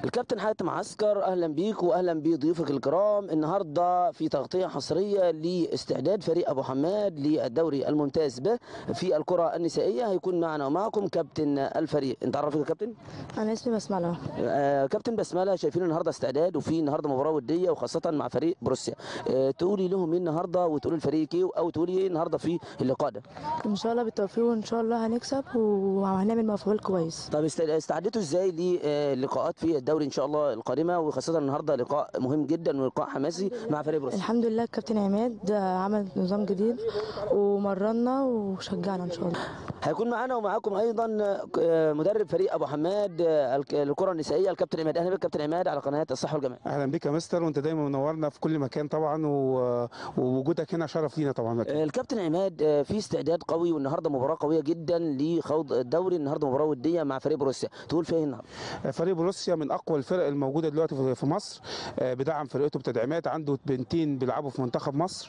الكابتن حاتم عسكر اهلا بيك واهلا بضيوفك الكرام النهارده في تغطيه حصريه لاستعداد فريق ابو حماد للدوري الممتاز به في الكره النسائيه هيكون معنا ومعكم كابتن الفريق انت عرفك يا كابتن انا اسمي بسمله آه كابتن بسمله شايفين النهارده استعداد وفي النهارده مباراه وديه وخاصه مع فريق بروسيا آه تقولي لهم ايه النهارده وتقولي الفريق ايه او تقولي ايه النهارده في اللقاء ده ان شاء الله بالتوفيق وان شاء الله هنكسب وهنعمل مفعول كويس طب است- استعدتوا ازاي للقاءات في الدوري ان شاء الله القادمه وخاصه النهارده لقاء مهم جدا ولقاء حماسي مع فريق بروسيا الحمد لله الكابتن عماد عمل نظام جديد ومرنا وشجعنا ان شاء الله هيكون معانا ومعاكم ايضا آه، مدرب فريق ابو حماد آه، الك- الكره النسائيه الكابتن عماد اهلا بك كابتن عماد على قناه الصحه والجمال اهلا بك يا مستر وانت دايما منورنا في كل مكان طبعا و... ووجودك هنا شرف لينا طبعا آه، الكابتن عماد آه، في استعداد قوي والنهارده مباراه قويه جدا لخوض الدوري النهارده مباراه وديه مع فريق بروسيا تقول فيها ايه النهارده فريق بروسيا من اقوى الفرق الموجوده دلوقتي في- في مصر آه، بدعم فرقته بتدعيمات عنده بنتين بيلعبوا في منتخب مصر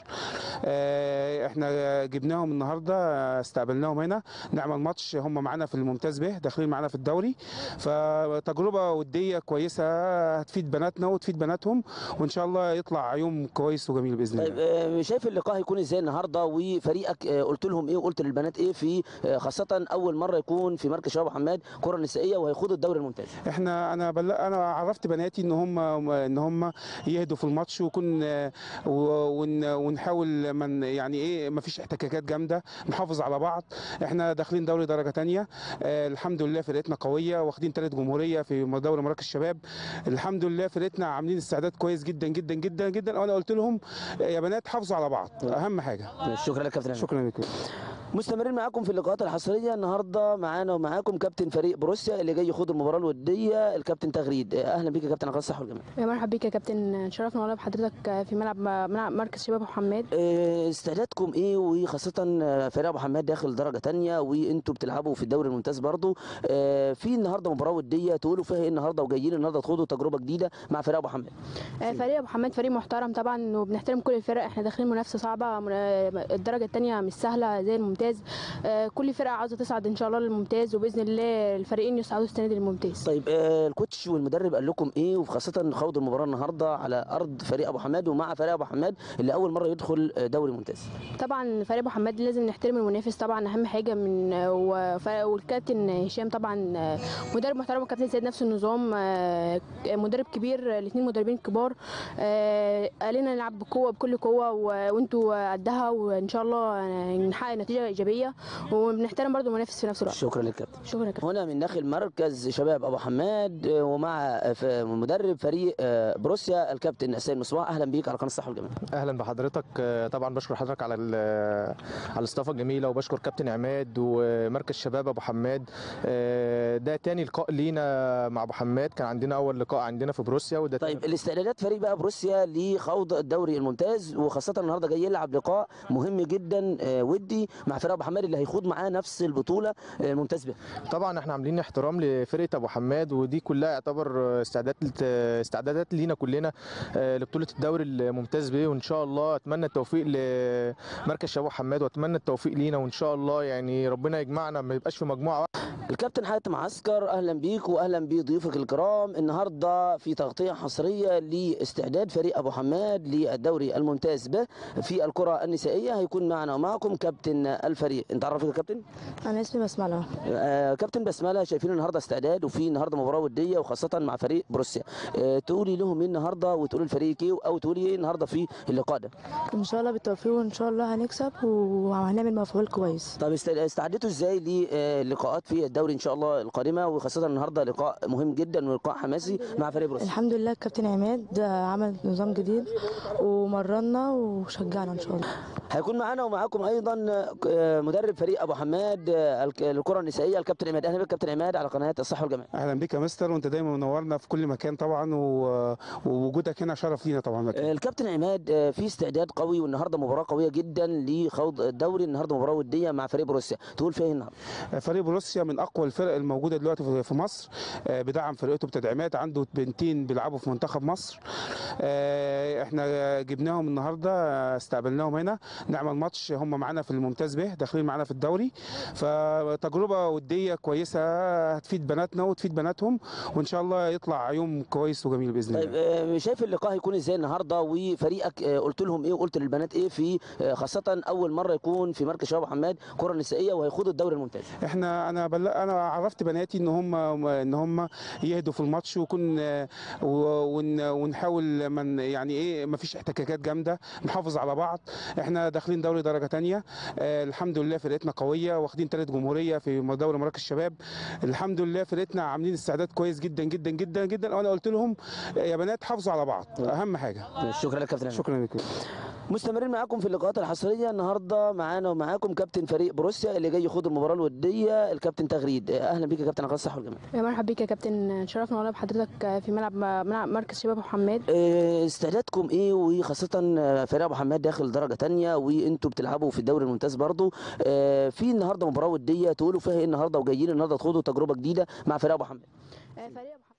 آه، احنا جبناهم النهارده آه، استقبلناهم هنا نعمل ماتش هم معانا في الممتاز به داخلين معانا في الدوري فتجربه وديه كويسه هتفيد بناتنا وتفيد بناتهم وان شاء الله يطلع يوم كويس وجميل باذن طيب الله آه، شايف اللقاء هيكون ازاي النهارده وفريقك آه، قلت لهم ايه وقلت للبنات ايه في آه، خاصه اول مره يكون في مركز شباب أبو حماد كره نسائيه وهيخوض الدوري الممتاز احنا انا بل... انا عرفت بناتي ان هم ان هم يهدوا في الماتش ويكون و- ون... ونحاول من يعني ايه ما فيش احتكاكات جامده نحافظ على بعض احنا داخلين دوري درجه تانية آه الحمد لله فرقتنا قويه واخدين ثالث جمهوريه في دوري مراكز الشباب الحمد لله فرقتنا عاملين استعداد كويس جدا جدا جدا جدا وانا قلت لهم آه، يا بنات حافظوا على بعض اهم حاجه شكرا لك كابتن عماد. شكرا لكم مستمرين معاكم في اللقاءات الحصريه النهارده معانا ومعاكم كابتن فريق بروسيا اللي جاي يخوض المباراه الوديه الكابتن تغريد اهلا بيك يا كابتن على قناه الصحه والجمال يا مرحبا بيك يا كابتن شرفنا والله بحضرتك في ملعب ملعب مركز شباب ابو حماد آه، استعدادكم ايه وخاصه آه، فريق ابو حماد داخل درجه تانية وانتوا بتلعبوا في الدوري الممتاز برضو آه، في النهارده مباراه وديه تقولوا فيها ايه النهارده وجايين النهارده تخوضوا تجربه جديده مع فريق ابو حماد آه، فريق ابو حماد فريق محترم طبعا وبنحترم كل الفرق احنا داخلين منافسه صعبه من- الدرجه الثانيه مش سهله زي الممتاز آه، كل فرقه عاوزه تصعد ان شاء الله للممتاز وباذن الله الفريقين يصعدوا السنه دي للممتاز طيب آه، الكوتش والمدرب قال لكم ايه وخاصه خوض المباراه النهارده على ارض فريق ابو حماد ومع فريق ابو حماد اللي اول مره يدخل آه، دوري ممتاز طبعا فريق ابو حماد لازم نحترم المنافس طبعا اهم حاجه من وف- والكابتن هشام طبعا آه، مدرب محترم والكابتن سيد نفس النظام آه، مدرب كبير الاثنين مدربين كبار آه، قال لنا نلعب بقوه بكل قوه و- وانتوا قدها وان شاء الله نحقق نتيجه ايجابيه وبنحترم برضو المنافس في نفس الوقت شكرا لك كابتن شكرا يا كابتن هنا من داخل مركز شباب ابو حماد آه، ومع آه، ف- مدرب فريق آه، بروسيا الكابتن السيد مصباح اهلا بيك على قناه الصحه والجمال اهلا بحضرتك آه، طبعا بشكر حضرتك على ال- على الاستضافه الجميله وبشكر كابتن عماد ومركز شباب ابو حماد آه، ده تاني لقاء لينا مع ابو حماد كان عندنا اول لقاء عندنا في بروسيا وده طيب تاني الاستعدادات فريق بقى بروسيا لخوض الدوري الممتاز وخاصه النهارده جاي يلعب لقاء مهم جدا آه، ودي مع فريق ابو حماد اللي هيخوض معاه نفس البطوله آه، الممتاز بها طبعا احنا عاملين احترام لفرقه ابو حماد ودي كلها يعتبر استعدادات استعدادات لينا كلنا آه، لبطوله الدوري الممتاز بيه وان شاء الله اتمنى التوفيق لمركز شباب حماد واتمنى التوفيق لينا وان شاء الله يعني ربنا يجمعنا ما يبقاش في مجموعه الكابتن حاتم عسكر اهلا بيك واهلا بضيوفك الكرام النهارده في تغطيه حصريه لاستعداد فريق ابو حماد للدوري الممتاز به في الكره النسائيه هيكون معنا ومعكم كابتن الفريق انت عرفك يا كابتن انا اسمي بسمله آه كابتن بسمله شايفين النهارده استعداد وفي النهارده مباراه وديه وخاصه مع فريق بروسيا آه تقولي لهم ايه النهارده وتقولي الفريق ايه او تقولي ايه النهارده في اللقاء ده ان شاء الله بالتوفيق وان شاء الله هنكسب وهنعمل مفعول كويس طب است- استعدتوا ازاي للقاءات في الدوري ان شاء الله القادمه وخاصه النهارده لقاء مهم جدا ولقاء حماسي مع فريق بروسيا الحمد لله الكابتن عماد عمل نظام جديد ومرنا وشجعنا ان شاء الله هيكون معانا ومعاكم ايضا آه، مدرب فريق ابو حماد آه، الك- الكره النسائيه الكابتن عماد اهلا بك كابتن عماد على قناه الصحه والجمال اهلا بك يا مستر وانت دايما منورنا في كل مكان طبعا و... ووجودك هنا شرف لينا طبعا آه، الكابتن عماد آه، في استعداد قوي والنهارده مباراه قويه جدا لخوض الدوري النهارده مباراه وديه مع فريق بروسيا تقول فيها ايه النهارده فريق بروسيا من اقوى الفرق الموجوده دلوقتي في- في مصر آه، بدعم فرقته بتدعيمات عنده بنتين بيلعبوا في منتخب مصر آه، احنا جبناهم النهارده آه، استقبلناهم هنا نعمل ماتش هم معانا في الممتاز به داخلين معانا في الدوري فتجربه وديه كويسه هتفيد بناتنا وتفيد بناتهم وان شاء الله يطلع يوم كويس وجميل باذن طيب الله آه، شايف اللقاء هيكون ازاي النهارده وفريقك آه، قلت لهم ايه وقلت للبنات ايه في آه، خاصه اول مره يكون في مركز شباب حماد كره نسائيه وهيخوضوا الدوري الممتاز احنا انا بل... انا عرفت بناتي ان هم ان هم يهدوا في الماتش وكن ون... ونحاول من يعني ايه ما فيش احتكاكات جامده نحافظ على بعض احنا داخلين دوري درجه تانية آه الحمد لله فرقتنا قويه واخدين ثالث جمهوريه في دوري مراكز الشباب الحمد لله فرقتنا عاملين استعداد كويس جدا جدا جدا جدا وانا قلت لهم يا بنات حافظوا على بعض اهم حاجه شكرا لك كابتن شكرا لكم مستمرين معاكم في اللقاءات الحصريه النهارده معانا ومعاكم كابتن فريق بروسيا اللي جاي يخوض المباراه الوديه الكابتن تغريد آه، اهلا بيك يا كابتن على الصحه والجمال يا مرحبا بيك يا كابتن شرفنا والله بحضرتك في ملعب ملعب مركز شباب ابو حماد آه، استعدادكم ايه وخاصه آه، فريق ابو حماد داخل درجه تانية وانتوا بتلعبوا في الدوري الممتاز برضو آه، في النهارده مباراه وديه تقولوا فيها ايه النهارده وجايين النهارده تخوضوا تجربه جديده مع فريق ابو حماد فريق ابو حماد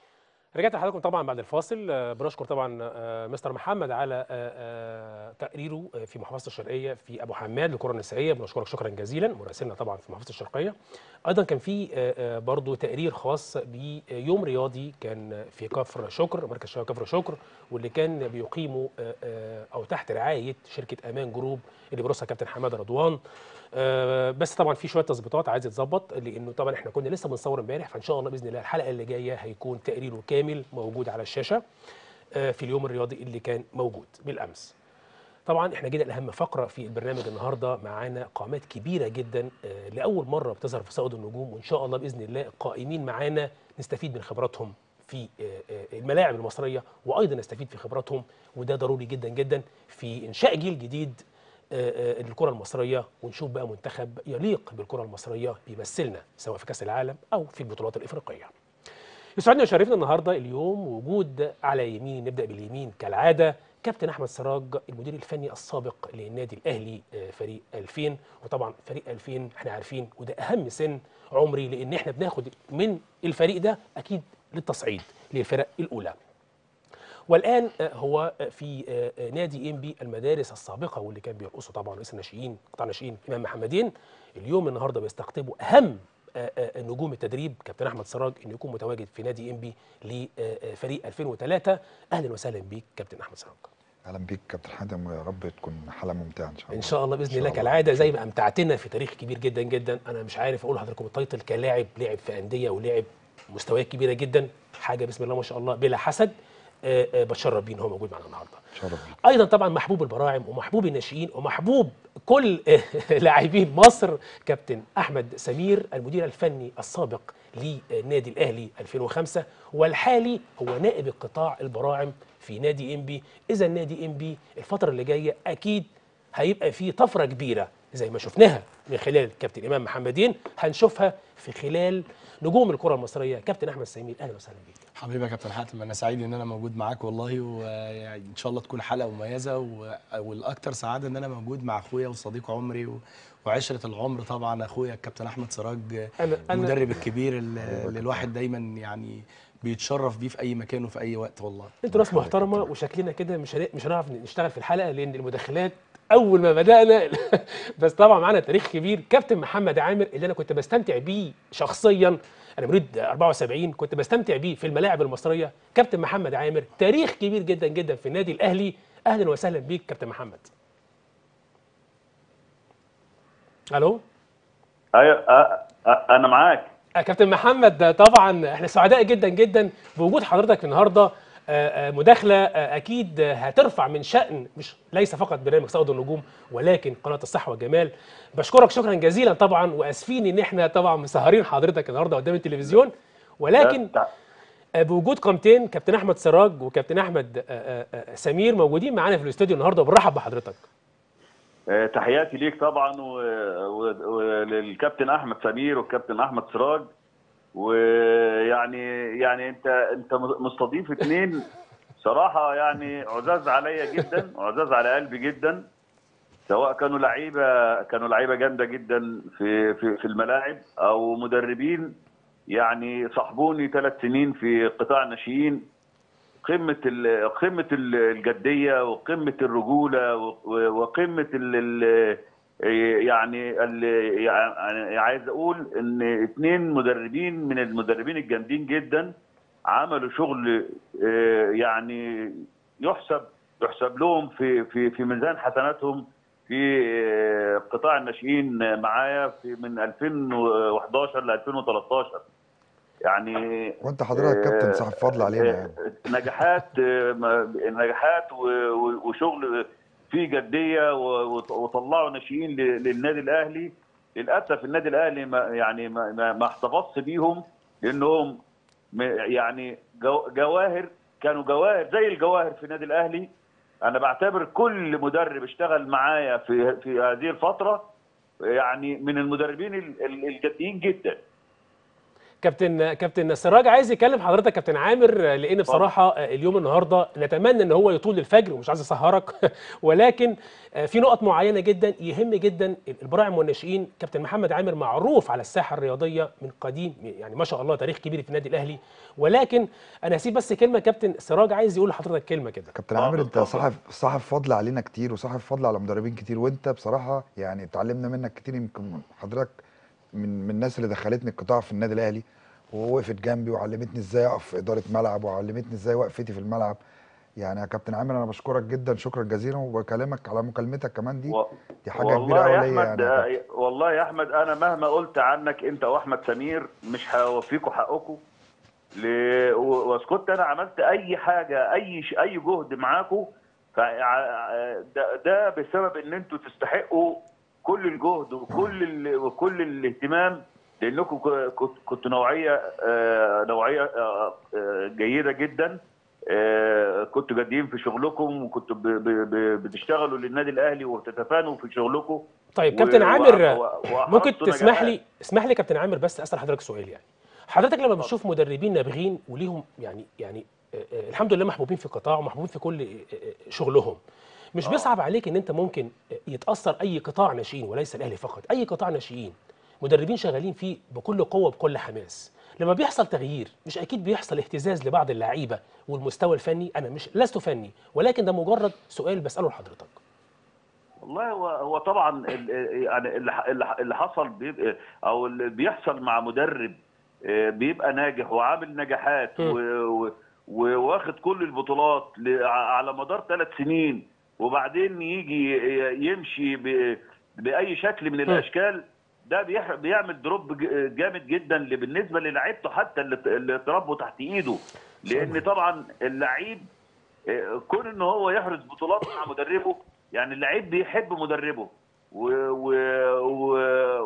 رجعت لحضراتكم طبعا بعد الفاصل آه، بنشكر طبعا آه، مستر محمد على آه، آه، تقريره آه، في محافظه الشرقيه في ابو حماد للكره النسائيه بنشكرك شكرا جزيلا مراسلنا طبعا في محافظه الشرقيه ايضا كان في آه، آه، برضو تقرير خاص بيوم رياضي كان في كفر شكر مركز شباب كفر شكر واللي كان بيقيمه آه، آه، او تحت رعايه شركه امان جروب اللي بيرأسها كابتن حماده رضوان آه، بس طبعا في شويه تظبيطات عايز يتظبط لانه طبعا احنا كنا لسه بنصور امبارح فان شاء الله باذن الله الحلقه اللي جايه هيكون تقريره كامل موجود على الشاشه آه، في اليوم الرياضي اللي كان موجود بالامس طبعا احنا جينا لاهم فقره في البرنامج النهارده معانا قامات كبيره جدا آه، لاول مره بتظهر في صعود النجوم وان شاء الله باذن الله القائمين معانا نستفيد من خبراتهم في آه، آه، الملاعب المصريه وايضا نستفيد في خبراتهم وده ضروري جدا جدا في انشاء جيل جديد آه، آه، للكره المصريه ونشوف بقى منتخب يليق بالكره المصريه بيمثلنا سواء في كاس العالم او في البطولات الافريقيه. يسعدني ويشرفنا النهارده اليوم وجود على يمين نبدا باليمين كالعاده كابتن احمد سراج المدير الفني السابق للنادي الاهلي آه، فريق 2000 وطبعا فريق 2000 احنا عارفين وده اهم سن عمري لان احنا بناخد من الفريق ده اكيد للتصعيد للفرق الاولى. والان آه، هو آه، في آه، آه، نادي ام بي المدارس السابقه واللي كان بيرقصه طبعا رئيس الناشئين قطاع الناشئين امام محمدين اليوم النهارده بيستقطبوا اهم آه، آه، نجوم التدريب كابتن احمد سراج انه يكون متواجد في نادي ام بي لفريق 2003 اهلا وسهلا بيك كابتن احمد سراج اهلا بيك كابتن حاتم ويا رب تكون حلقه ممتعه ان شاء الله ان شاء الله باذن إن شاء الله الله. كالعاده زي ما امتعتنا في تاريخ كبير جدا جدا انا مش عارف اقول لحضراتكم التايتل كلاعب لعب في انديه ولعب مستويات كبيره جدا حاجه بسم الله ما شاء الله بلا حسد آه، آه، بتشرف بيه ان هو موجود معانا النهارده شرف بيك ايضا طبعا محبوب البراعم ومحبوب الناشئين ومحبوب كل لاعبين مصر كابتن احمد سمير المدير الفني السابق للنادي الاهلي 2005 والحالي هو نائب القطاع البراعم في نادي انبي اذا نادي انبي الفتره اللي جايه اكيد هيبقى فيه طفره كبيره زي ما شفناها من خلال كابتن امام محمدين هنشوفها في خلال نجوم الكره المصريه كابتن احمد سمير اهلا وسهلا بيك حبيبي يا كابتن حاتم انا سعيد ان انا موجود معاك والله وان شاء الله تكون حلقه مميزه و- والاكثر سعاده ان انا موجود مع اخويا وصديق عمري و- وعشره العمر طبعا اخويا الكابتن احمد سراج أنا- أنا- المدرب الكبير اللي اللي الواحد دايما يعني بيتشرف بيه في اي مكان وفي اي وقت والله انتوا ناس محترمه وشكلنا كده مش هن- مش هنعرف نشتغل في الحلقه لان المداخلات اول ما بدانا بس طبعا معانا تاريخ كبير كابتن محمد عامر اللي انا كنت بستمتع بيه شخصيا انا مريد 74 كنت بستمتع بيه في الملاعب المصريه كابتن محمد عامر تاريخ كبير جدا جدا في النادي الاهلي اهلا وسهلا بيك كابتن محمد الو ايوه أ- أ- انا معاك آه، كابتن محمد طبعا احنا سعداء جدا جدا بوجود حضرتك النهارده آه، آه، مداخله آه، اكيد هترفع من شان مش ليس فقط برنامج صعود النجوم ولكن قناه الصحه والجمال بشكرك شكرا جزيلا طبعا واسفين ان احنا طبعا مسهرين حضرتك النهارده قدام التلفزيون ولكن تع- آه، بوجود قامتين كابتن احمد سراج وكابتن احمد آه، آه، آه، سمير موجودين معانا في الاستوديو النهارده وبنرحب بحضرتك آه، تحياتي ليك طبعا و- و- وللكابتن احمد سمير والكابتن احمد سراج ويعني يعني انت انت مستضيف اثنين صراحه يعني عزاز عليا جدا عزاز على قلبي جدا سواء كانوا لعيبه كانوا لعيبه جامده جدا في في في الملاعب او مدربين يعني صاحبوني ثلاث سنين في قطاع الناشئين قمه ال- قمه ال- الجديه وقمه الرجوله و- و- وقمه ال ال- يعني ال- يعني عايز اقول ان اثنين مدربين من المدربين الجامدين جدا عملوا شغل آه، يعني يحسب يحسب لهم في في في ميزان حسناتهم في آه، قطاع الناشئين معايا في من 2011 ل 2013 يعني وانت حضرتك كابتن صاحب فضل علينا يعني نجاحات نجاحات و- و- وشغل فيه جديه و- وط- وطلعوا ناشئين ل- للنادي الاهلي للاسف النادي الاهلي ما يعني ما, ما, ما احتفظش بيهم لانهم م- يعني جو- جواهر كانوا جواهر زي الجواهر في النادي الاهلي انا بعتبر كل مدرب اشتغل معايا في في هذه الفتره يعني من المدربين ال- ال- الجديين جدا كابتن كابتن سراج عايز يكلم حضرتك كابتن عامر لان بصراحه اليوم النهارده نتمنى ان هو يطول الفجر ومش عايز اسهرك ولكن في نقط معينه جدا يهم جدا البراعم والناشئين كابتن محمد عامر معروف على الساحه الرياضيه من قديم يعني ما شاء الله تاريخ كبير في النادي الاهلي ولكن انا هسيب بس كلمه كابتن سراج عايز يقول لحضرتك كلمه كده كابتن عامر انت صاحب صاحب فضل علينا كتير وصاحب فضل على مدربين كتير وانت بصراحه يعني اتعلمنا منك كتير يمكن حضرتك من من الناس اللي دخلتني القطاع في النادي الاهلي ووقفت جنبي وعلمتني ازاي اقف في اداره ملعب وعلمتني ازاي وقفتي في الملعب يعني يا كابتن عامر انا بشكرك جدا شكرا جزيلا وبكلمك على مكالمتك كمان دي و... دي حاجه كبيره والله قوي يا ليا احمد يعني يا كابتن. آه، والله يا احمد انا مهما قلت عنك انت واحمد سمير مش هوفيكوا حقكم ل... و- واسكت انا عملت اي حاجه اي ش... اي جهد معاكم ف... ع- ده... ده بسبب ان انتوا تستحقوا كل الجهد وكل ال... وكل الاهتمام لانكم ك- كنت كنت نوعيه آه، نوعيه آه، آه، جيده جدا آه، كنتوا جادين في شغلكم وكنتوا ب... ب... ب... بتشتغلوا للنادي الاهلي وتتفانوا في شغلكم طيب و- كابتن و- عامر و- ممكن وأحرزتوا تسمح نجاحات. لي اسمح لي كابتن عامر بس اسال حضرتك سؤال يعني حضرتك لما بتشوف مدربين نابغين وليهم يعني يعني آه، آه، الحمد لله محبوبين في القطاع ومحبوبين في كل آه، آه، شغلهم مش بيصعب عليك ان انت ممكن آه، يتاثر اي قطاع ناشئين وليس الاهلي فقط اي قطاع ناشئين مدربين شغالين فيه بكل قوه بكل حماس لما بيحصل تغيير مش اكيد بيحصل اهتزاز لبعض اللعيبه والمستوى الفني انا مش لست فني ولكن ده مجرد سؤال بساله لحضرتك والله هو هو طبعا ال- يعني اللي ح- اللي ح- اللي حصل بيبقى او اللي بيحصل مع مدرب آه، بيبقى ناجح وعامل نجاحات م. و- و- وواخد كل البطولات ل- ع- على مدار ثلاث سنين وبعدين يجي ي- يمشي ب- باي شكل من الاشكال ده بيح- بيعمل دروب ج- جامد جدا اللي بالنسبه للاعيبته حتى اللي اللي اتربوا تحت ايده لان طبعا اللعيب آه، كون ان هو يحرز بطولات مع مدربه يعني اللعيب بيحب مدربه و و و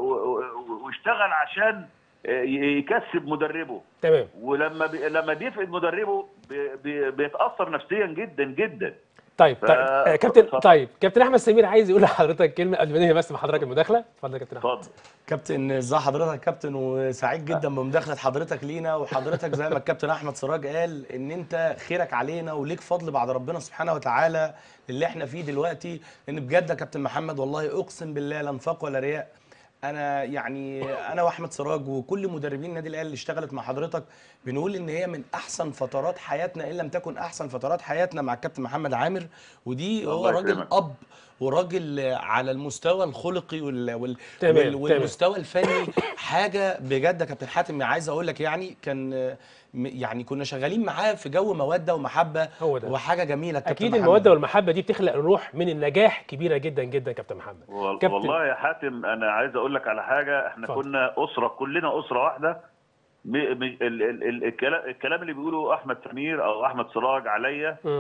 و واشتغل عشان آه، ي- يكسب مدربه تمام ولما بي لما بيفقد مدربه بي بي بيتاثر نفسيا جدا جدا طيب ف- طيب آه، كابتن اتفضل. طيب كابتن احمد سمير عايز يقول لحضرتك كلمه قبل ما ننهي بس مع حضرتك المداخله اتفضل يا كابتن احمد اتفضل كابتن ازي حضرتك يا كابتن وسعيد جدا بمداخله حضرتك لينا وحضرتك زي ما الكابتن احمد سراج قال ان انت خيرك علينا وليك فضل بعد ربنا سبحانه وتعالى اللي احنا فيه دلوقتي لان بجد يا كابتن محمد والله اقسم بالله لا نفاق ولا رياء انا يعني انا واحمد سراج وكل مدربين النادي الاهلي اللي اشتغلت مع حضرتك بنقول ان هي من احسن فترات حياتنا ان لم تكن احسن فترات حياتنا مع الكابتن محمد عامر ودي هو الله راجل يكرمك. اب وراجل على المستوى الخلقي وال... وال... تمام، وال... تمام. والمستوى الفني حاجه بجد يا كابتن حاتم عايز اقول لك يعني كان آه، م- يعني كنا شغالين معاه في جو موده ومحبه هو ده. وحاجه جميله كابتن اكيد محمد. الموده والمحبه دي بتخلق روح من النجاح كبيره جدا جدا كابتن محمد وال- كابتن. والله يا حاتم انا عايز اقول لك على حاجه احنا اتفضل. كنا اسره كلنا اسره واحده م- م- ال- ال- ال- الكلام الكلام اللي بيقوله احمد سمير او احمد سراج عليا مم.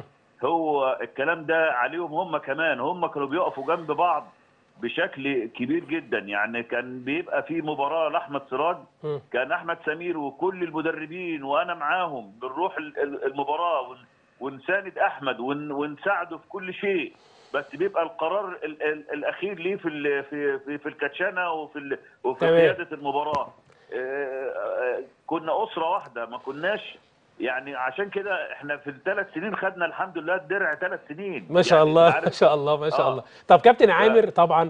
هو الكلام ده عليهم هم كمان هم كانوا بيقفوا جنب بعض بشكل كبير جدا يعني كان بيبقى في مباراه لاحمد سراج مم. كان احمد سمير وكل المدربين وانا معاهم بنروح ال- ال- المباراه ون- ونساند احمد ون- ونساعده في كل شيء بس بيبقى القرار ال ال الاخير ليه في ال في في, في الكاتشانه وفي ال وفي تمام. قياده المباراه آه، آه، كنا اسره واحده ما كناش يعني عشان كده احنا في الثلاث سنين خدنا الحمد لله الدرع ثلاث سنين ما شاء يعني الله عارف ما شاء الله ما شاء آه. الله طب كابتن عامر طبعا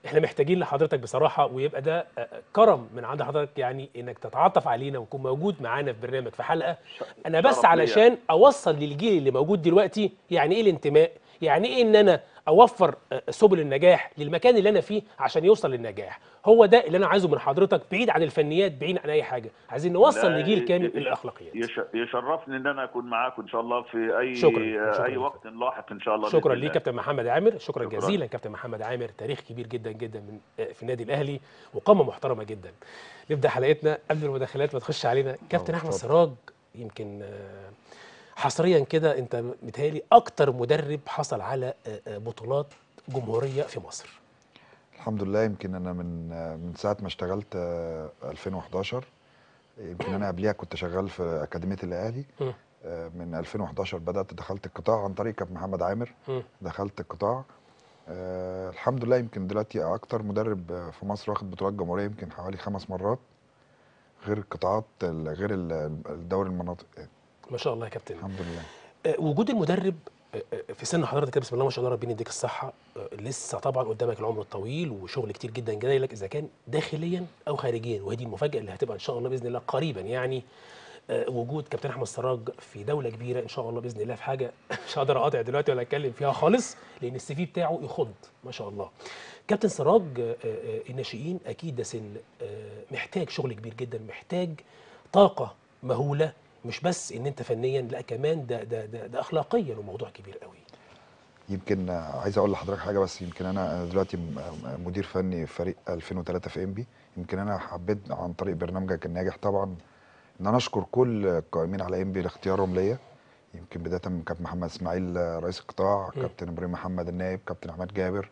احنا محتاجين لحضرتك بصراحه ويبقى ده آه، كرم من عند حضرتك يعني انك تتعاطف علينا وتكون موجود معانا في برنامج في حلقه انا بس شرف ليا. علشان اوصل للجيل اللي موجود دلوقتي يعني ايه الانتماء يعني ايه ان انا اوفر آه، سبل النجاح للمكان اللي انا فيه عشان يوصل للنجاح هو ده اللي انا عايزه من حضرتك بعيد عن الفنيات بعيد عن اي حاجه عايزين نوصل لا، لجيل ي- كامل ي- الاخلاقيات يش- يشرفني ان انا اكون معاكم ان شاء الله في اي شكراً. شكراً اي لك. وقت لاحق ان شاء الله شكرا بإذن ليك الله. كابتن محمد عامر شكرا, شكراً. جزيلا كابتن محمد عامر تاريخ كبير جدا جدا من في النادي الاهلي وقامه محترمه جدا نبدا حلقتنا قبل المداخلات ما تخش علينا كابتن احمد اتفضل. سراج يمكن آه، حصريا كده انت متهيألي اكتر مدرب حصل على آه، آه، بطولات جمهوريه في مصر الحمد لله يمكن انا من من ساعه ما اشتغلت آه، 2011 يمكن انا قبليها كنت شغال في اكاديميه الاهلي مم. آه، من 2011 بدات دخلت القطاع عن طريق كابتن محمد عامر مم. دخلت القطاع آه، الحمد لله يمكن دلوقتي اكتر مدرب آه، في مصر واخد بطولات جمهوريه يمكن حوالي خمس مرات غير القطاعات ال- غير ال- الدوري المناطق ما شاء الله يا كابتن الحمد لله آه، وجود المدرب آه، آه، في سن حضرتك كده بسم الله ما شاء الله ربنا يديك الصحه آه، لسه طبعا قدامك العمر الطويل وشغل كتير جدا جاي لك اذا كان داخليا او خارجيا وهذه المفاجاه اللي هتبقى ان شاء الله باذن الله قريبا يعني آه، وجود كابتن احمد سراج في دوله كبيره ان شاء الله باذن الله في حاجه مش هقدر اقاطع دلوقتي ولا اتكلم فيها خالص لان السي في بتاعه يخض ما شاء الله كابتن سراج آه، آه، الناشئين اكيد ده سن آه، محتاج شغل كبير جدا محتاج طاقه مهوله مش بس ان انت فنيا لا كمان ده ده ده, ده اخلاقيا وموضوع كبير قوي يمكن آه، عايز اقول لحضرتك حاجه بس يمكن انا أنا دلوقتي م- م- مدير فني في فريق 2003 في انبي يمكن انا حبيت عن طريق برنامجك الناجح طبعا ان انا اشكر كل القائمين على انبي لاختيارهم ليا يمكن بدايه من كابتن محمد اسماعيل آه، رئيس القطاع م. كابتن ابراهيم محمد النائب كابتن احمد جابر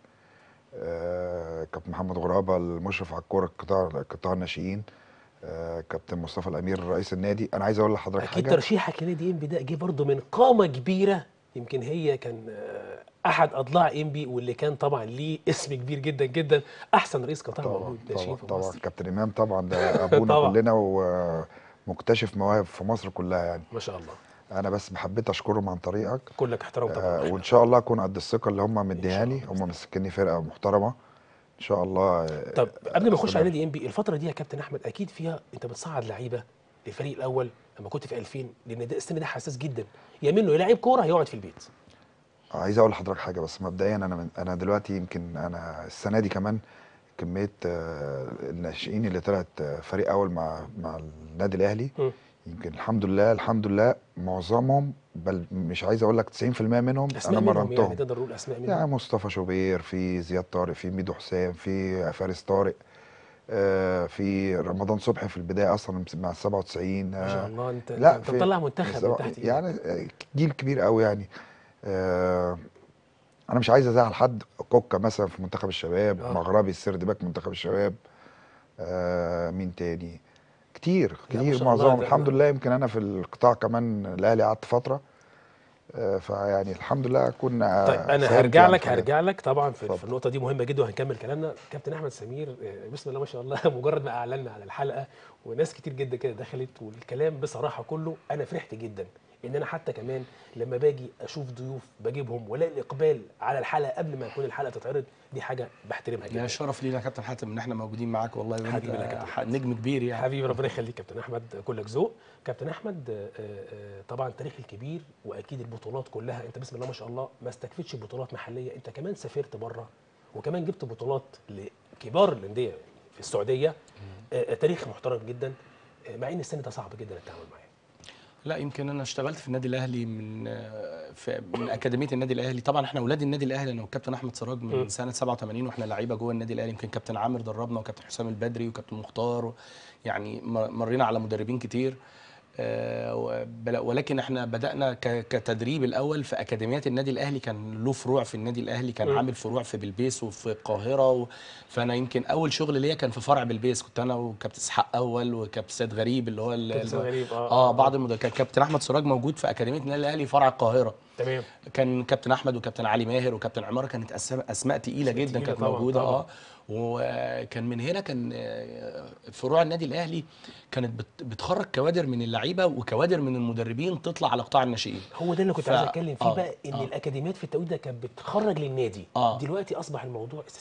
آه، كابتن محمد غرابه المشرف على الكوره القطاع قطاع الناشئين آه، كابتن مصطفى الامير رئيس النادي انا عايز اقول لحضرتك اكيد حاجه ترشيحك لنادي انبي ده جه برضه من قامه كبيره يمكن هي كان آه، احد اضلاع انبي واللي كان طبعا ليه اسم كبير جدا جدا احسن رئيس قطاع طبعا موجود طبعا ناشئين في طبعا مصر كابتن امام طبعا ده ابونا طبعا. كلنا ومكتشف مواهب في مصر كلها يعني ما شاء الله انا بس حبيت اشكرهم عن طريقك كلك احترام طبعا آه وإحنا. وان شاء الله اكون قد الثقه اللي هم شاء مديهاني الله بإذن هم الله. مسكني فرقه محترمه ان شاء الله آه، طب قبل ما نخش أستمر. على نادي انبي الفتره دي يا كابتن احمد اكيد فيها انت بتصعد لعيبه للفريق الاول لما كنت في 2000 لان ده السن ده حساس جدا يا منه يلاعب كوره يقعد في البيت عايز اقول لحضرتك حاجه بس مبدئيا انا من انا دلوقتي يمكن انا السنه دي كمان كميه آه، الناشئين اللي طلعت آه، فريق اول مع مع النادي الاهلي م. يمكن الحمد لله الحمد لله معظمهم بل مش عايز اقول لك 90% منهم اسماء انا منهم مرنتهم يعني تقدر نقول اسماء منهم يعني مصطفى شوبير في زياد طارق في ميدو حسام في فارس طارق آه، في رمضان صبحي في البدايه اصلا مع ال 97 ما شاء آه، الله انت لا انت في- مطلع منتخب من سواء- تحت إيدك. يعني آه، جيل كبير قوي يعني آه، انا مش عايز ازعل حد كوكا مثلا في منتخب الشباب آه. مغربي السرد باك منتخب الشباب آه، مين تاني كتير لا، ما كتير شاء الله، معظمهم ده- الحمد لله يمكن انا في القطاع كمان الاهلي قعدت فتره آه، فيعني الحمد لله كنا طيب انا ساهمت هرجع يعني لك في حاجات. هرجع لك طبعا في, في اتفضل. النقطه دي مهمه جدا وهنكمل كلامنا كابتن احمد سمير آه، بسم الله ما شاء الله مجرد ما اعلنا على الحلقه وناس كتير جدا كده دخلت والكلام بصراحه كله انا فرحت جدا ان انا حتى كمان لما باجي اشوف ضيوف بجيبهم والاقي الاقبال على الحلقه قبل ما تكون الحلقه تتعرض دي حاجه بحترمها ده جدا شرف لينا يا كابتن حاتم ان احنا موجودين معاك والله وانت حبيبي يا كابتن. ح- نجم كبير يعني حبيبي ربنا يخليك كابتن احمد كلك ذوق كابتن احمد آه، آه، طبعا التاريخ الكبير واكيد البطولات كلها انت بسم الله ما شاء الله ما استكفتش بطولات محليه انت كمان سافرت بره وكمان جبت بطولات لكبار الانديه في السعوديه آه، آه، تاريخ محترم جدا آه، مع ان السن ده صعب جدا التعامل معاه لا يمكن انا اشتغلت في النادي الاهلي من آه، في من اكاديميه النادي الاهلي طبعا احنا اولاد النادي الاهلي انا والكابتن احمد سراج من م. سنه 87 واحنا لعيبه جوه النادي الاهلي يمكن كابتن عامر دربنا وكابتن حسام البدري وكابتن مختار و- يعني م- مرينا على مدربين كتير آه، وبل- ولكن احنا بدانا ك- كتدريب الاول في اكاديميات النادي الاهلي كان له فروع في النادي الاهلي كان م. عامل فروع في بلبيس وفي القاهره و... فانا يمكن اول شغل ليا كان في فرع بلبيس كنت انا وكابتن اسحاق اول وكابتن سيد غريب اللي هو ال- كابتن سيد غريب، آه، اه آه. بعض المدرب كان كابتن احمد سراج موجود في اكاديميه النادي الاهلي فرع القاهره تمام كان كابتن احمد وكابتن علي ماهر وكابتن عماره كانت اسماء اسماء تقيله أسماء جدا تقيلة كانت طبعاً، موجوده طبعاً. اه وكان من هنا كان آه، فروع النادي الاهلي كانت بت- بتخرج كوادر من اللعيبه وكوادر من المدربين تطلع على قطاع الناشئين هو ده اللي كنت ف- عايز اتكلم فيه آه، بقى ان آه. الاكاديميات في التوقيت ده كانت بتخرج للنادي آه. دلوقتي اصبح الموضوع استثماري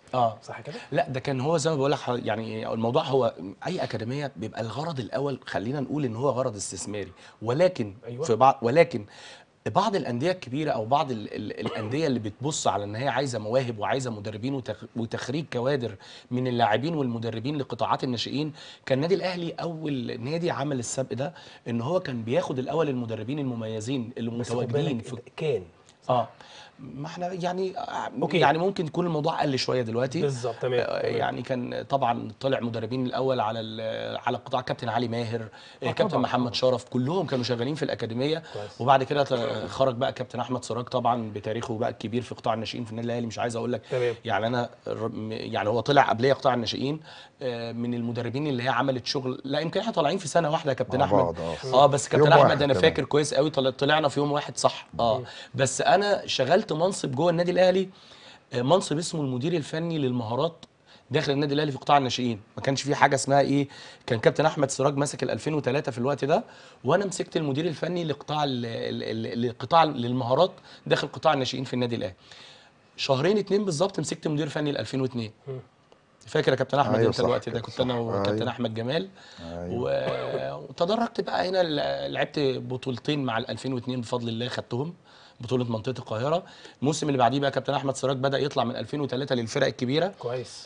اه صح كده لا ده كان هو زي ما بقول لك يعني الموضوع هو اي اكاديميه بيبقى الغرض الاول خلينا نقول ان هو غرض استثماري ولكن أيوة. في بعض ولكن بعض الانديه الكبيره او بعض ال ال الانديه اللي بتبص على ان هي عايزه مواهب وعايزه مدربين وتخ وتخريج كوادر من اللاعبين والمدربين لقطاعات الناشئين كان النادي الاهلي اول نادي عمل السبق ده ان هو كان بياخد الاول المدربين المميزين اللي بس خد متواجدين بالك في كان اه ما احنا يعني أوكي. اوكي يعني ممكن يكون الموضوع قل شويه دلوقتي بالظبط تمام آه، تمام. يعني كان طبعا طلع مدربين الاول على ال- على القطاع كابتن علي ماهر آه، آه كابتن طبعاً، محمد طبعاً. شرف كلهم كانوا شغالين في الاكاديميه كويس. وبعد كده ت- خرج بقى كابتن احمد سراج طبعا بتاريخه بقى الكبير في قطاع الناشئين في النادي الاهلي مش عايز اقول لك تمام. يعني انا الر- م- يعني هو طلع قبليه قطاع الناشئين آه، من المدربين اللي هي عملت شغل لا يمكن احنا طالعين في سنه واحده يا كابتن مع احمد بعض، آه. اه بس في كابتن يوم احمد واحد انا كمان. فاكر كويس قوي طل- طلعنا في يوم واحد صح اه بس انا شغلت منصب جوه النادي الاهلي آه، منصب اسمه المدير الفني للمهارات داخل النادي الاهلي في قطاع الناشئين ما كانش في حاجه اسمها ايه كان كابتن احمد سراج ماسك ال 2003 في الوقت ده وانا مسكت المدير الفني لقطاع ال- ال- ال- لقطاع للمهارات داخل قطاع الناشئين في النادي الاهلي شهرين اتنين بالظبط مسكت مدير فني ل 2002 فاكر يا كابتن احمد أيوة انت صح الوقت كده، ده كنت صح. انا وكابتن أيوة. احمد جمال أيوة. و- وتدرجت بقى هنا ل- لعبت بطولتين مع ال 2002 بفضل الله خدتهم بطوله منطقه القاهره الموسم اللي بعديه بقى كابتن احمد سراج بدا يطلع من 2003 للفرق الكبيره كويس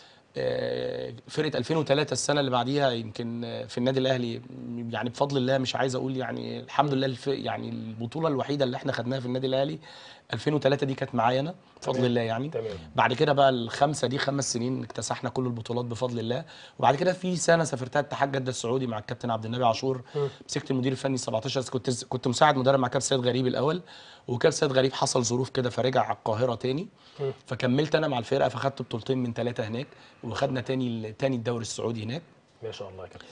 آه، فرقه 2003 السنه اللي بعديها يمكن آه، في النادي الاهلي يعني بفضل الله مش عايز اقول يعني الحمد لله الف يعني البطوله الوحيده اللي احنا خدناها في النادي الاهلي 2003 دي كانت معايا انا بفضل تمام. الله يعني تمام. بعد كده بقى الخمسه دي خمس سنين اكتسحنا كل البطولات بفضل الله وبعد كده في سنه سافرتها اتحاد جده السعودي مع الكابتن عبد النبي عاشور مسكت المدير الفني 17 سنة. كنت كنت مساعد مدرب مع كابتن سيد غريب الاول وكابتن سيد غريب حصل ظروف كده فرجع على القاهره تاني فكملت انا مع الفرقه فخدت بطولتين من ثلاثه هناك وخدنا تاني تاني الدوري السعودي هناك ما شاء الله يا كابتن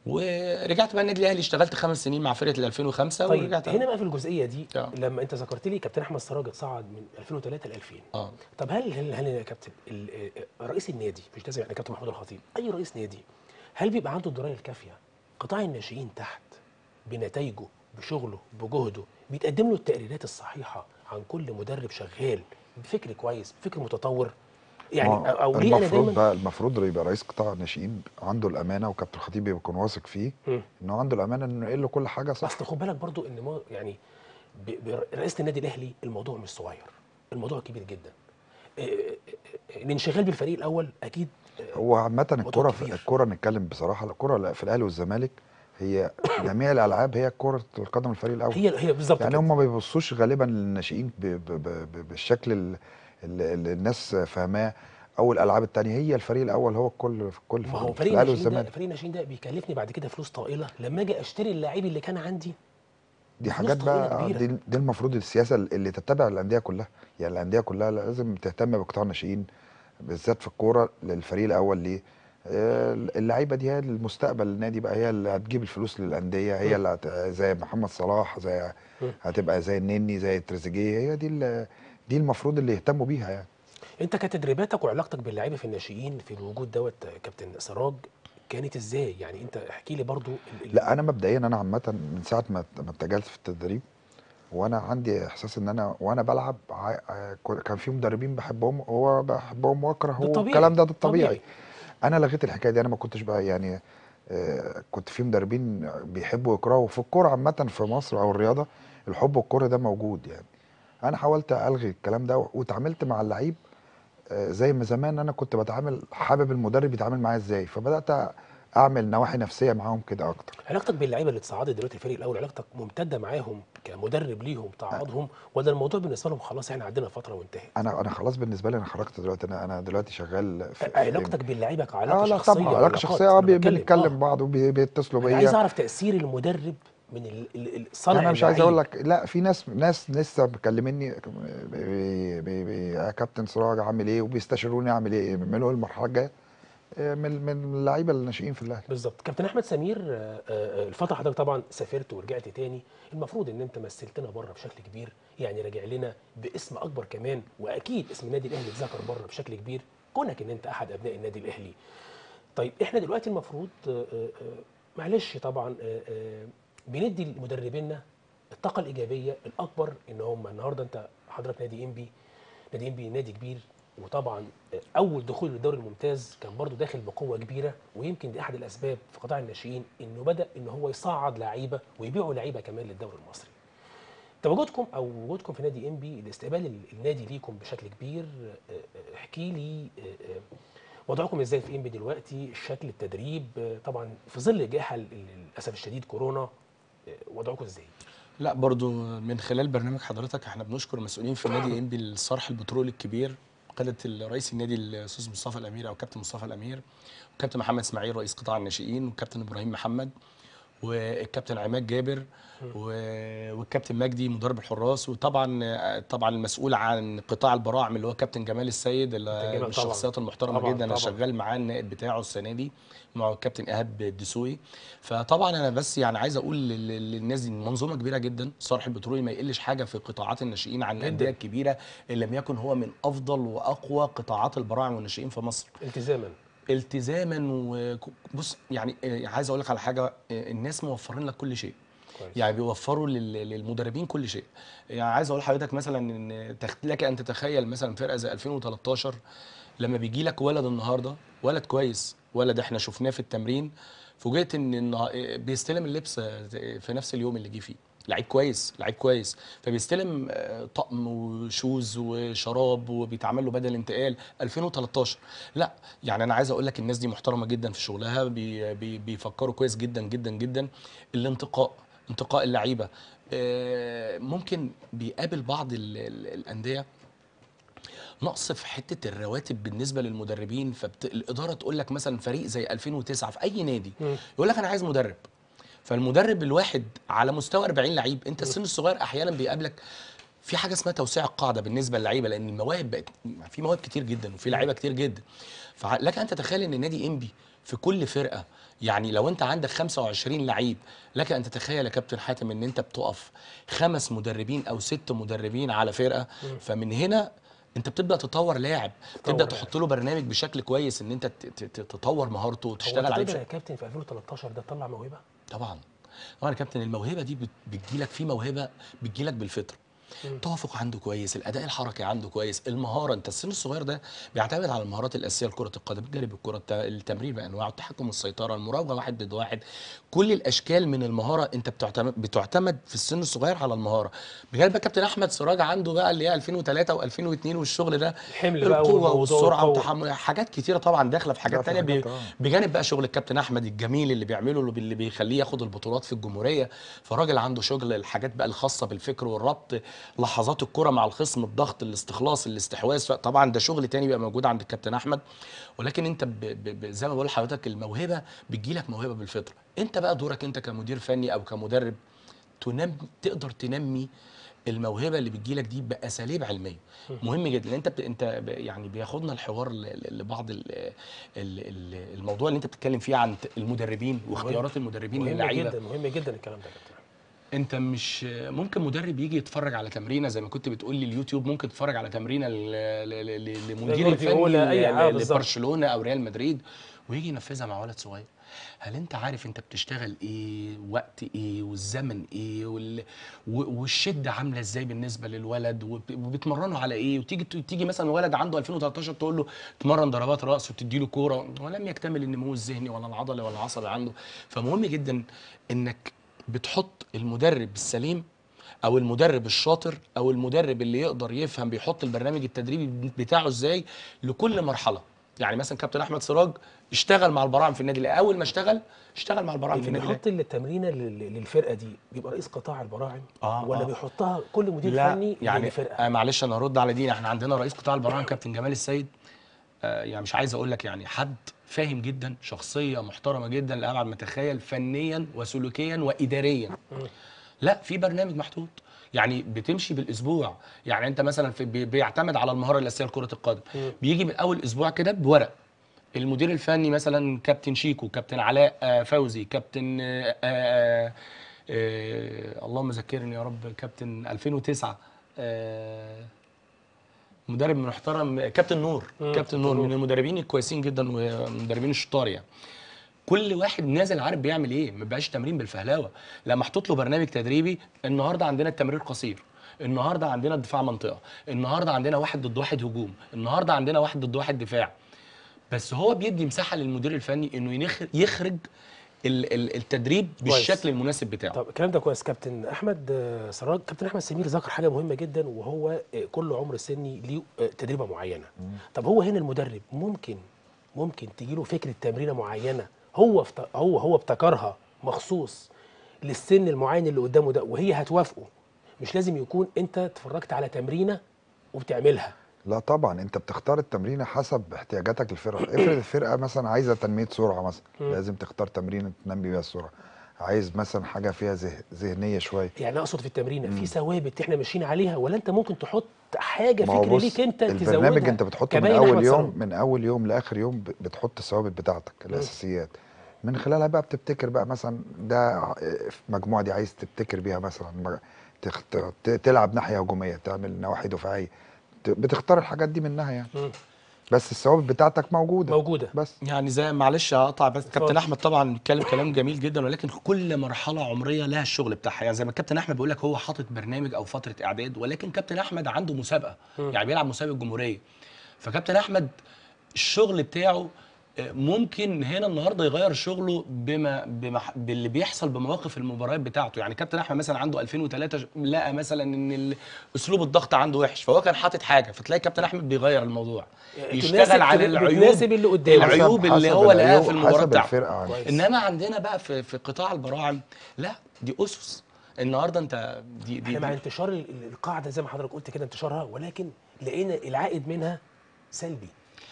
ورجعت بقى النادي الاهلي اشتغلت خمس سنين مع فرقه ال 2005 طيب ورجعت هنا بقى في الجزئيه دي آه. لما انت ذكرت لي كابتن احمد سراج اتصعد من 2003 ل 2000 اه طب هل هل هل يا كابتن ال- آه، رئيس النادي مش لازم يعني كابتن محمود الخطيب اي رئيس نادي هل بيبقى عنده الدرايه الكافيه قطاع الناشئين تحت بنتائجه بشغله بجهده بيتقدم له التقريرات الصحيحه عن كل مدرب شغال بفكر كويس بفكر متطور يعني ما او أو ليه انا المفروض دايما بقى المفروض يبقى رئيس قطاع الناشئين عنده الامانه وكابتن الخطيب يكون واثق فيه مم. ان هو عنده الامانه انه يقول له كل حاجه صح اصل خد بالك برضو ان ما يعني ب- برئاسه النادي الاهلي الموضوع مش صغير الموضوع كبير جدا إيه، إيه، إيه، الانشغال بالفريق الاول اكيد آه، هو عامة الكرة كبير. الكرة نتكلم بصراحة الكرة في الأهلي والزمالك هي جميع الألعاب هي كرة القدم الفريق الأول هي هي بالظبط يعني كده. هم ما بيبصوش غالبا للناشئين ب- ب- ب- ب- بالشكل ال- ال- اللي الناس فاهماه أو الألعاب التانية هي الفريق الأول هو الكل في الكل ما هو في فريق الأهلي الناشئين ده والزمالك فريق الناشئين ده بيكلفني بعد كده فلوس طائله لما اجي اشتري اللاعب اللي كان عندي دي فلوس حاجات طويلة بقى كبيرة. دي, دي المفروض السياسة اللي تتبع الأندية كلها يعني الأندية كلها لازم تهتم بقطاع الناشئين بالذات في الكورة للفريق الأول ليه آه، اللعيبه دي هي المستقبل النادي بقى هي اللي هتجيب الفلوس للانديه هي اللي هت... زي محمد صلاح زي هتبقى زي النني زي تريزيجيه هي دي ال- دي المفروض اللي يهتموا بيها يعني انت كتدريباتك وعلاقتك باللعيبه في الناشئين في الوجود دوت آه، كابتن سراج كانت ازاي يعني انت احكي لي برضو ال- ال- لا انا مبدئيا انا عامه من ساعه ما ما اتجهت في التدريب وانا عندي احساس ان انا وانا بلعب ع- ع- كان في مدربين بحبهم هو بحبهم واكره ده هو طبيعي، الكلام ده ده الطبيعي طبيعي. انا لغيت الحكايه دي انا ما كنتش بقى يعني آه، كنت في مدربين بيحبوا يكرهوا في الكوره عامه في مصر او الرياضه الحب والكره ده موجود يعني انا حاولت الغي الكلام ده واتعاملت مع اللعيب آه، زي ما زمان انا كنت بتعامل حابب المدرب يتعامل معايا ازاي فبدات اعمل نواحي نفسيه معاهم كده اكتر علاقتك باللعيبه اللي اتصعدت دلوقتي الفريق الاول علاقتك ممتده معاهم كمدرب ليهم تعاقدهم ولا الموضوع بالنسبه لهم خلاص احنا عندنا فتره وانتهت انا انا خلاص بالنسبه لي انا خرجت دلوقتي انا انا دلوقتي شغال في في- علاقتك باللعيبه كعلاقه اه لا شخصيه طبعا علاقه وعلاقات. شخصيه اه أنا بي- بتكلم، بنتكلم آه. بعض وبيتصلوا انا عايز بيا اعرف تاثير المدرب من ال- ال- ال- صنع انا مش عايز اللعيب. اقول لك لا في ناس ناس لسه مكلميني بي- بي- بي- يا كابتن سراج عامل ايه وبيستشيروني اعمل ايه يعملوا ايه المرحله الجايه آه، من من اللعيبه الناشئين في الاهلي بالظبط كابتن احمد سمير آه، آه، الفتره حضرتك طبعا سافرت ورجعت تاني المفروض ان انت مثلتنا بره بشكل كبير يعني راجع لنا باسم اكبر كمان واكيد اسم النادي الاهلي اتذكر بره بشكل كبير كونك ان انت احد ابناء النادي الاهلي طيب احنا دلوقتي المفروض آه، آه، آه، معلش طبعا آه، آه، بندي لمدربينا الطاقه الايجابيه الاكبر ان هم النهارده انت حضرتك نادي انبي نادي انبي نادي كبير وطبعا اول دخول للدوري الممتاز كان برضو داخل بقوه كبيره ويمكن دي احد الاسباب في قطاع الناشئين انه بدا ان هو يصعد لعيبه ويبيعوا لعيبه كمان للدوري المصري تواجدكم او وجودكم في نادي انبي الاستقبال ال- النادي ليكم بشكل كبير آه، آه، احكي لي آه، آه، وضعكم ازاي في انبي دلوقتي شكل التدريب آه، طبعا في ظل الجائحه ال- ال- للاسف الشديد كورونا آه، وضعكم ازاي لا برضو من خلال برنامج حضرتك احنا بنشكر المسؤولين في نادي انبي الصرح البترولي الكبير قيادة رئيس النادي الاستاذ مصطفى الامير او كابتن مصطفى الامير وكابتن محمد اسماعيل رئيس قطاع الناشئين وكابتن ابراهيم محمد والكابتن عماد جابر و- والكابتن مجدي مدرب الحراس وطبعا طبعا المسؤول عن قطاع البراعم اللي هو كابتن جمال السيد كابتن اللي جمال من الشخصيات المحترمه طبعاً، جدا انا طبعاً. شغال معاه النائب بتاعه السنه دي مع الكابتن ايهاب الدسوقي فطبعا انا بس يعني عايز اقول لل- للناس دي منظومه كبيره جدا صرح البترولي ما يقلش حاجه في قطاعات الناشئين عن جداً. الانديه الكبيره ان لم يكن هو من افضل واقوى قطاعات البراعم والناشئين في مصر التزاما التزاما وبص يعني آه، عايز اقول لك على حاجه آه، الناس موفرين لك كل شيء كويس يعني بيوفروا لل- للمدربين كل شيء يعني عايز اقول لحضرتك مثلا ان تخ- لك ان تتخيل مثلا فرقه زي 2013 لما بيجي لك ولد النهارده ولد كويس ولد احنا شفناه في التمرين فوجئت ان النها- بيستلم اللبس في نفس اليوم اللي جه فيه لعيب كويس لعيب كويس فبيستلم آه، طقم وشوز وشراب وبيتعمل له بدل انتقال 2013 لا يعني انا عايز اقول لك الناس دي محترمه جدا في شغلها بي بي بيفكروا كويس جدا جدا جدا الانتقاء انتقاء اللعيبه آه، ممكن بيقابل بعض ال- ال- الانديه نقص في حته الرواتب بالنسبه للمدربين فالاداره تقول لك مثلا فريق زي 2009 في اي نادي مم. يقول لك انا عايز مدرب فالمدرب الواحد على مستوى 40 لعيب انت السن الصغير احيانا بيقابلك في حاجه اسمها توسيع القاعده بالنسبه للعيبه لان المواهب بقت في مواهب كتير جدا وفي لعيبه كتير جدا فلك ان تتخيل ان نادي انبي في كل فرقه يعني لو انت عندك 25 لعيب لك ان تتخيل يا كابتن حاتم ان انت بتقف خمس مدربين او ست مدربين على فرقه فمن هنا انت بتبدا تطور لاعب تبدا لاعب. تحط له برنامج بشكل كويس ان انت ت- ت- تطور مهارته هو وتشتغل انت عليه تقدر بشكل يا كابتن في 2013 ده تطلع موهبه طبعا طبعا يا كابتن الموهبه دي بت- بتجيلك في موهبه بتجيلك بالفطره التوافق عنده كويس الاداء الحركي عنده كويس المهاره انت السن الصغير ده بيعتمد على المهارات الاساسيه لكره القدم جانب الكره الت- التمرير بانواعه التحكم السيطره المراوغه واحد ضد واحد كل الاشكال من المهاره انت بتعتمد بتعتمد في السن الصغير على المهاره بجانب بقى كابتن احمد سراج عنده بقى اللي هي 2003 و2002 والشغل ده الحمل بقى القوه والموضوع والسرعه والقوة. والتحمل حاجات كتيره طبعا داخله في لا، حاجات في تانية بي- حاجات، آه. بجانب بقى شغل الكابتن احمد الجميل اللي بيعمله اللي بي- اللي بيخليه ياخد البطولات في الجمهوريه فراجل عنده شغل الحاجات بقى الخاصه بالفكر والربط لحظات الكره مع الخصم الضغط الاستخلاص الاستحواذ طبعا ده شغل تاني بيبقى موجود عند الكابتن احمد ولكن انت ب ب ب زي ما بقول لحضرتك الموهبه بتجيلك موهبه بالفطره انت بقى دورك انت كمدير فني او كمدرب تنم تقدر تنمي الموهبه اللي بتجيلك دي باساليب علميه مهم جدا لان انت بت... انت ب... يعني بياخدنا الحوار ل... ل- لبعض ال... ال... ال- الموضوع اللي انت بتتكلم فيه عن ت- المدربين واختيارات المدربين مهم للعيبه جدا مهم جدا الكلام ده يا كابتن انت مش ممكن مدرب يجي يتفرج على تمرينه زي ما كنت بتقول لي اليوتيوب ممكن تتفرج على تمرينه ل- ل- ل- لمدير لجوارديولا، الفني أي حاجة ل- بالظبط. لبرشلونه او ريال مدريد ويجي ينفذها مع ولد صغير هل انت عارف انت بتشتغل ايه وقت ايه والزمن ايه وال... و- والشده عامله ازاي بالنسبه للولد وب- وبتمرنه على ايه وتيجي تيجي مثلا ولد عنده 2013 تقول له اتمرن ضربات راس وتدي له كوره ولم يكتمل النمو الذهني ولا العضلي ولا العصبي عنده فمهم جدا انك بتحط المدرب السليم او المدرب الشاطر او المدرب اللي يقدر يفهم بيحط البرنامج التدريبي بتاعه ازاي لكل مرحله يعني مثلا كابتن احمد سراج اشتغل مع البراعم في النادي الاهلي اول ما اشتغل اشتغل مع البراعم في اللي النادي بيحط الاهلي التمرينه لل- للفرقه دي بيبقى رئيس قطاع البراعم آه، ولا آه. بيحطها كل مدير لا فني يعني للفرقه آه معلش انا هرد على دي احنا عندنا رئيس قطاع البراعم كابتن جمال السيد آه يعني مش عايز اقول لك يعني حد فاهم جدا شخصيه محترمه جدا لابعد ما تتخيل فنيا وسلوكيا واداريا لا في برنامج محطوط يعني بتمشي بالاسبوع يعني انت مثلا في بي- بيعتمد على المهاره الاساسيه لكره القدم بيجي من اول اسبوع كده بورق المدير الفني مثلا كابتن شيكو كابتن علاء آه، فوزي كابتن آه، آه، آه، اللهم ذكرني يا رب كابتن 2009 آه، مدرب محترم كابتن نور مم، كابتن نور من المدربين الكويسين جدا ومدربين الشطار يعني كل واحد نازل عارف بيعمل ايه ما بقاش تمرين بالفهلاوه لا محطوط له برنامج تدريبي النهارده عندنا التمرير قصير النهارده عندنا دفاع منطقه النهارده عندنا واحد ضد واحد هجوم النهارده عندنا واحد ضد واحد دفاع بس هو بيدي مساحه للمدير الفني انه ينخ- يخرج ال- ال- التدريب كويس. بالشكل المناسب بتاعه طب الكلام ده كويس كابتن احمد آه، سراج كابتن احمد سمير ذكر حاجه مهمه جدا وهو آه، كل عمر سني ليه آه، تدريبه معينه طب هو هنا المدرب ممكن ممكن تجي له فكره تمرينه معينه هو افت... هو هو ابتكرها مخصوص للسن المعين اللي قدامه ده وهي هتوافقه مش لازم يكون انت اتفرجت على تمرينه وبتعملها لا طبعا انت بتختار التمرين حسب احتياجاتك للفرقه افرض الفرقه مثلا عايزه تنميه سرعه مثلا لازم تختار تمرين تنمي بيها السرعه عايز مثلا حاجه فيها ذه- ذهنيه شويه يعني اقصد في التمرينه في ثوابت احنا ماشيين عليها ولا انت ممكن تحط حاجه ما هو فكر بص ليك انت البرنامج تزودها انت بتحطه من كباين اول أحمد يوم سراج. من اول يوم لاخر يوم ب- بتحط الثوابت بتاعتك الاساسيات من خلالها بقى بتبتكر بقى مثلا ده ع- في المجموعه دي عايز تبتكر بيها مثلا م- تخت... ت- تلعب ناحيه هجوميه تعمل نواحي دفاعيه ت- بتختار الحاجات دي منها يعني مم. بس الثوابت بتاعتك موجوده موجوده بس يعني زي معلش هقطع بس اتفضل. كابتن احمد طبعا بيتكلم كلام جميل جدا ولكن كل مرحله عمريه لها الشغل بتاعها يعني زي ما الكابتن احمد بيقول لك هو حاطط برنامج او فتره اعداد ولكن كابتن احمد عنده مسابقه يعني بيلعب مسابقه جمهوريه فكابتن احمد الشغل بتاعه آه، ممكن هنا النهارده يغير شغله بما, بما باللي بيحصل بمواقف المباريات بتاعته يعني كابتن احمد مثلا عنده 2003 لقى مثلا ان ال- اسلوب الضغط عنده وحش فهو كان حاطط حاجه فتلاقي كابتن احمد بيغير الموضوع يشتغل على العيوب بتناسب اللي قدامه العيوب اللي حسب هو لقاها العيوب- في المباراه حسب بتاعته الفرقه عندك. كويس. انما عندنا بقى في في قطاع البراعم لا دي اسس النهارده انت دي دي, احنا مع دي انتشار ال- ال- القاعده زي ما حضرتك قلت كده انتشارها ولكن لقينا العائد منها سلبي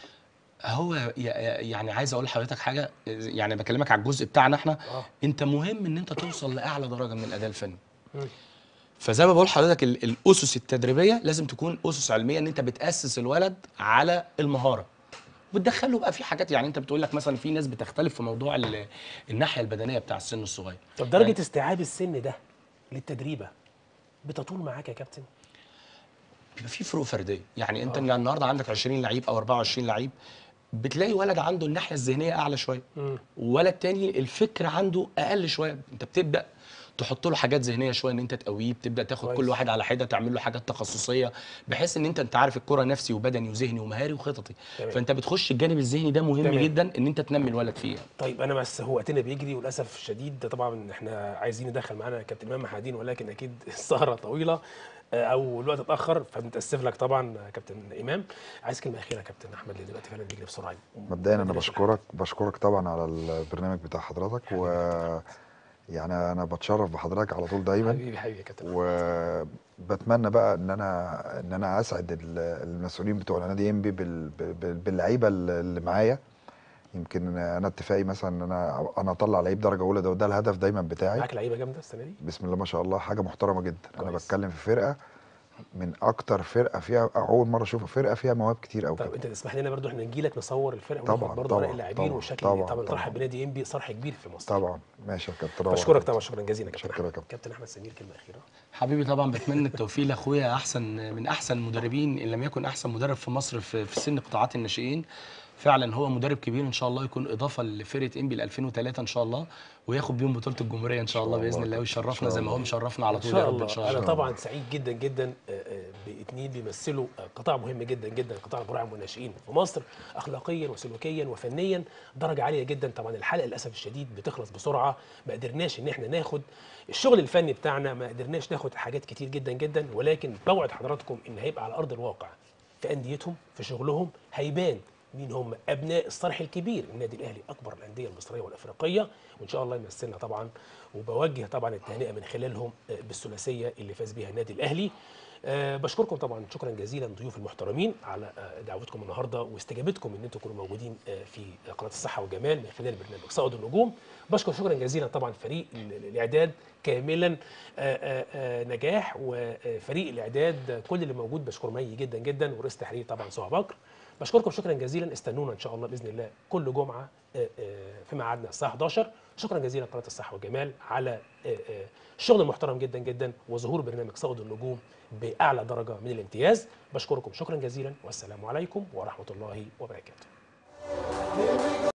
هو ي- ي- يعني عايز اقول لحضرتك حاجه يعني بكلمك على الجزء بتاعنا احنا اه انت مهم ان انت توصل لاعلى درجه من الاداء الفني مم. فزي ما بقول لحضرتك ال- الاسس التدريبيه لازم تكون اسس علميه ان انت بتاسس الولد على المهاره وتدخله بقى في حاجات يعني انت بتقول لك مثلا في ناس بتختلف في موضوع ال- الناحيه البدنيه بتاع السن الصغير طب درجه يعني- استيعاب السن ده للتدريبه بتطول معاك يا كابتن بيبقى في فروق فرديه يعني انت النهارده عندك 20 لعيب او 24 لعيب بتلاقي ولد عنده الناحيه الذهنيه اعلى شويه مم. وولد تاني الفكر عنده اقل شويه انت بتبدا تحط له حاجات ذهنيه شويه ان انت تقويه بتبدا تاخد كويس. كل واحد على حده تعمل له حاجات تخصصيه بحيث ان انت انت عارف الكره نفسي وبدني وذهني ومهاري وخططي تمام. فانت بتخش الجانب الذهني ده مهم تمام. جدا ان انت تنمي الولد فيه طيب انا بس هو وقتنا بيجري وللاسف الشديد ده طبعا احنا عايزين ندخل معانا كابتن امام محادين ولكن اكيد السهره طويله آه، او الوقت اتاخر فبنتاسف لك طبعا آه، كابتن امام عايز كلمه اخيره يا كابتن احمد لان دلوقتي فعلا بيجري بسرعه مبدئيا انا ربنا بشكرك بشكرك طبعا على البرنامج بتاع حضرتك و يعني انا بتشرف بحضرتك على طول دايما حبيبي حبيبي يا كابتن وبتمنى بقى ان انا ان انا اسعد ال- المسؤولين بتوع نادي انبي بال- بال- باللعيبه اللي معايا يمكن انا اتفاقي مثلا ان انا انا اطلع لعيب درجه اولى ده وده الهدف دايما بتاعي معاك لعيبه جامده السنه دي بسم الله ما شاء الله حاجه محترمه جدا انا كويس. بتكلم في فرقه من اكتر فرقه فيها اول مره اشوف فرقه فيها مواهب كتير قوي طب انت تسمح لنا برضو احنا نجي لك نصور الفرقه طبعاً، وناخد برضو طبعاً، اوراق اللاعبين طبعاً، والشكل طبعاً، طبعا طبعا طبعاً. بنادي انبي صرح كبير في مصر طبعا ماشي يا كابتن روعة. بشكرك طبعا شكرا جزيلا كابتن شكرا يا أحمد. كابتن. كابتن احمد سمير كلمه اخيره حبيبي طبعا بتمنى التوفيق لاخويا احسن من احسن المدربين ان لم يكن احسن مدرب في مصر في, في سن قطاعات الناشئين فعلا هو مدرب كبير ان شاء الله يكون اضافه لفرقه انبي ل 2003 ان شاء الله وياخد بيهم بطوله الجمهوريه ان شاء الله الله باذن يا الله كابتن. ويشرفنا إن شاء زي ما هو الله. مشرفنا على ان طول شاء يا رب الله ان شاء انا الله طبعا سعيد جدا جدا آه، آه، باثنين بيمثلوا آه، قطاع مهم جدا جدا قطاع البراعم والناشئين في مصر اخلاقيا وسلوكيا وفنيا درجه عاليه جدا طبعا الحلقه للاسف الشديد بتخلص بسرعه ما قدرناش ان احنا ناخد الشغل الفني بتاعنا ما قدرناش ناخد حاجات كتير جدا جدا ولكن بوعد حضراتكم ان هيبقى على ارض الواقع في انديتهم في شغلهم هيبان مين هم ابناء الصرح الكبير النادي الاهلي اكبر الانديه المصريه والافريقيه وان شاء الله يمثلنا طبعا وبوجه طبعا التهنئه من خلالهم آه، بالثلاثيه اللي فاز بيها النادي الاهلي أه بشكركم طبعا شكرا جزيلا ضيوف المحترمين على آه، دعوتكم النهارده واستجابتكم ان انتم تكونوا موجودين آه، في قناه الصحه والجمال من خلال برنامج صائد النجوم بشكر شكرا جزيلا طبعا فريق ال- ال- الاعداد كاملا آه، آه، آه، نجاح وفريق الاعداد آه، كل اللي موجود بشكر مي جدا جدا ورئيس تحرير طبعا سهى بكر بشكركم شكرا جزيلا استنونا ان شاء الله باذن الله كل جمعه آه، آه، في ميعادنا الساعه 11 شكرا جزيلا قناه الصحه والجمال على آه، آه، الشغل المحترم جدا جدا وظهور برنامج صائد النجوم باعلى درجه من الامتياز بشكركم شكرا جزيلا والسلام عليكم ورحمه الله وبركاته